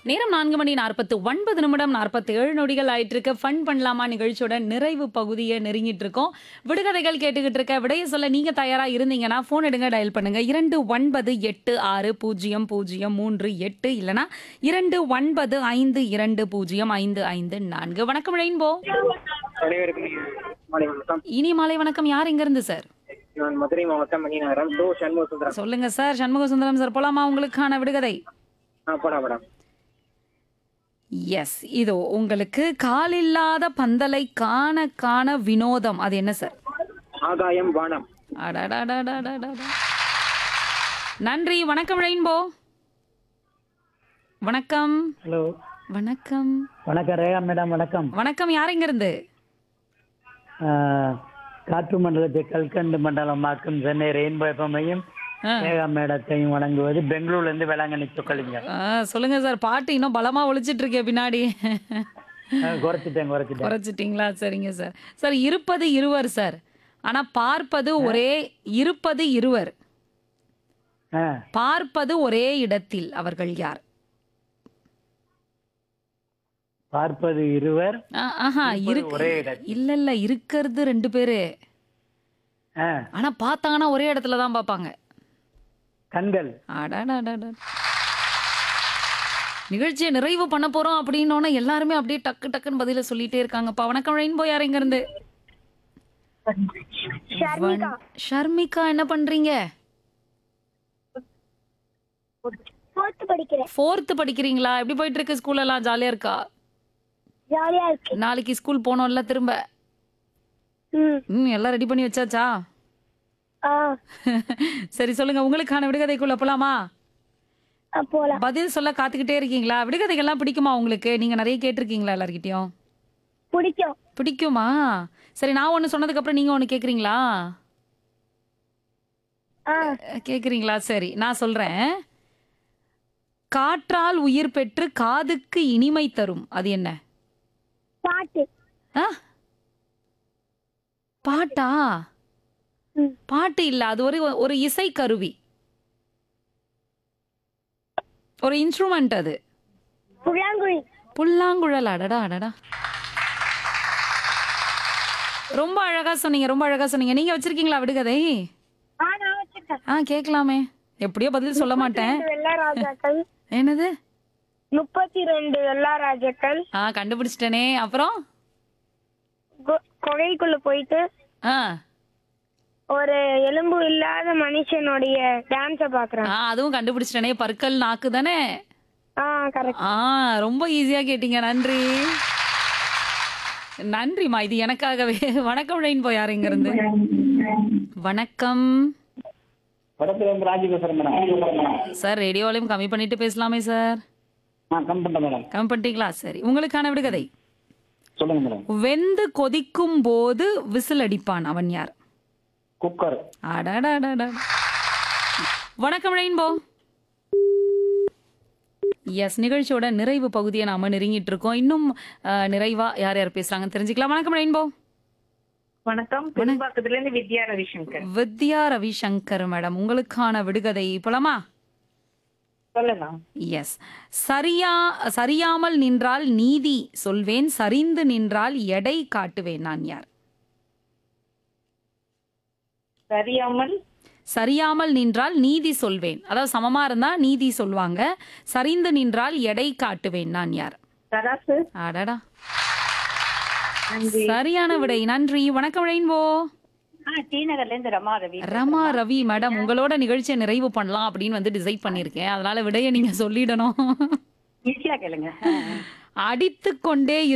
நேரம் நான்கு மணி நாற்பத்து ஒன்பது நிமிடம் நாற்பத்தி ஏழு நொடிகள் ஆயிட்டு இருக்க ஃபன் பண்ணலாமா நிகழ்ச்சியோட நிறைவு பகுதியை நெருங்கிட்டு இருக்கோம் விடுகதைகள் கேட்டுக்கிட்டு இருக்க விடைய சொல்ல நீங்க தயாரா இருந்தீங்கன்னா போன் எடுங்க டயல் பண்ணுங்க இரண்டு ஒன்பது எட்டு ஆறு பூஜ்ஜியம் பூஜ்ஜியம் மூன்று எட்டு இல்லனா இரண்டு ஒன்பது ஐந்து இரண்டு பூஜ்ஜியம் ஐந்து ஐந்து நான்கு வணக்கம் ரெயின்போ அனைவருக்கும் மாலை வணக்கம் இனி மாலை வணக்கம் யார் எங்க இருந்து சார் நான் மதுரை மாவட்டம் மணிநகரம் டோ சண்முக சுந்தரம் சொல்லுங்க சார் சண்முக சுந்தரம் சார் போலாமா உங்களுக்கான விடுகதை ஆ போடா மேடம் எஸ் இதோ உங்களுக்கு காலில்லாத பந்தலை காண காண வினோதம் அது என்ன சார் ஆகாயம் வானம் அடடடடடடட. நன்றி வணக்கம் ரெயின்போ வணக்கம் ஹலோ வணக்கம் வணக்கம் ரேகா மேடம் வணக்கம் வணக்கம் யார் எங்க இருந்து ஆஹ், காற்று மண்டலத்தை கல்கண்டு மண்டலமாக்கும் சென்னை ரெயின்போ எஃப்எம்மையும் ஆ. ரேகா மேடத்தையும் வணங்குவது பெங்களூர்ல இருந்து வேளாங்கண்ணி சொக்கலிங்க ஆ, சொல்லுங்க சார் பாட்டு இன்னும் பலமா ஒழிச்சிட்டு இருக்கே பின்னாடி ஆஹ், குறைச்சிட்டேன் குறைச்சிட்டேன் குறைச்சிட்டீங்களா சரிங்க சார் சார் இருப்பது இருவர் சார் ஆனா பார்ப்பது ஒரே இருப்பது இருவர் ஆ, பார்ப்பது ஒரே இடத்தில் அவர்கள் யார் பார்ப்பது இருவர் ஆ, ஆஹா இருப்பது இருக்கு ஒரே இடத்தில். இல்ல இல்ல இருக்கிறது ரெண்டு பேரு ஆ, ஆனா பார்த்தாங்கன்னா ஒரே இடத்துல தான் பார்ப்பாங்க கண்கள் அடடடடட. நிகழ்ச்சியை நிறைவு பண்ண போறோம் அப்படின்னோட எல்லாருமே அப்படியே டக்கு டக்குன்னு பதில சொல்லிட்டே இருக்காங்கப்பா வணக்கம் ரெயின்போ யார் எங்க இருந்து வண- ஷர்மிகா என்ன பண்றீங்க ஃபோர்த்து படிக்கிறேன் ஃபோர்த்து படிக்கிறீங்களா எப்படி போயிட்டு இருக்கு ஸ்கூல் எல்லாம் ஜாலியா இருக்கா ஜாலியா இருக்கு நாளைக்கு ஸ்கூல் போனோம்ல திரும்ப ம் ம் எல்லாம் ரெடி பண்ணி வச்சாச்சா ஆ சரி சொல்லுங்க உங்களுக்கான விடுகதைக்குள்ள போலாமா ஆ, போலாம் பதில் சொல்ல காத்துக்கிட்டே இருக்கீங்களா விடுகதைகள்லாம் பிடிக்குமா உங்களுக்கு நீங்க நிறைய கேட்டிருக்கீங்களா எல்லார்கிட்டயும் பிடிக்கும் பிடிக்குமா சரி நான் ஒன்று சொன்னதுக்கு அப்புறம் நீங்க ஒன்று கேக்குறீங்களா ஆ கேக்குறீங்களா சரி நான் சொல்றேன் காற்றால் உயிர் பெற்று காதுக்கு இனிமை தரும் அது என்ன பாட்டு ஆ? பாட்டா ம். பாட்டு இல்ல அது ஒரு ஒரு இசை கருவி ஒரு இன்ஸ்ட்ருமெண்ட் அது புல்லாங்குழி புல்லாங்குழல் அடடா அடடா ரொம்ப அழகா சொன்னீங்க ரொம்ப அழகா சொன்னீங்க நீங்க வச்சிருக்கீங்களா விடுகதை ஆ நான் வச்சிருக்கேன் ஆ கேட்கலாமே எப்படியோ பதில் சொல்ல மாட்டேன் ரெண்டு வெள்ளா ராஜாக்கள் என்னது முப்பத்தி ரெண்டு வெள்ளா ராஜாக்கள் ஆ கண்டுபிடிச்சிட்டேனே அப்புறம் கு- குகைக்குள்ள போயிட்டு ஆ ஒரு எலும்பு இல்லாத மனுஷனுடைய டான்ஸ பாக்குறேன் ஆ அதுவும் கண்டுபிடிச்சிட்டேனே பற்கள் நாக்கு தானே ஆ கரெக்ட் ஆ ரொம்ப ஈஸியா கேட்டீங்க நன்றி நன்றிம்மா இது எனக்காகவே வணக்கம் ரெயின்போ யார் இங்க இருந்து வணக்கம் படத்துல இருந்து ராஜி பேசுறேன் மேடம் சார் ரேடியோலையும் கம்மி பண்ணிட்டு பேசலாமே சார் ஆ கம் பண்ணேன் மேடம் கம்மி பண்ணிட்டீங்களா சரி உங்களுக்கான விடுகதை சொல்லுங்க மேடம் வெந்து கொதிக்கும் போது விசில் அடிப்பான் அவன் யார் குக்கர் அடடடடட. வணக்கம் ரெயின்போ எஸ் நிகழ்ச்சியோட நிறைவு பகுதியை நாம நெருங்கிட்டு இருக்கோம் இன்னும் அஹ், நிறைவா யார் யார் பேசுறாங்கன்னு தெரிஞ்சுக்கலாம் வணக்கம் ரெயின்போ வணக்கம் பெரும்பாக்கத்துல இருந்து வித்யா ரவிசங்கர் வித்யா ரவிசங்கர் மேடம் உங்களுக்கான விடுகதை போலாமா சொல்லலாம் எஸ் சரியா சரியாமல் நின்றால் நீதி சொல்வேன் சரிந்து நின்றால் எடை காட்டுவேன் நான் யார் சரியாமல் சரியாமல் நின்றால் நீதி சொல்வேன் அதாவது சமமா இருந்தா நீதி சொல்வாங்க சரிந்து நின்றால் எடை காட்டுவேன் நான் யார் தராசு அடடா சரியான விடை நன்றி வணக்கம் ரெயின்போ டி நகர்ல இருந்து ரமா ரவி ரமா ரவி மேடம் உங்களோட நிகழ்ச்சியை நிறைவு பண்ணலாம் அப்படின்னு வந்து டிசைட் பண்ணியிருக்கேன் அதனால விடையை நீங்க சொல்லிடணும் ஈஸியா கேளுங்க அடித்து கொண்டே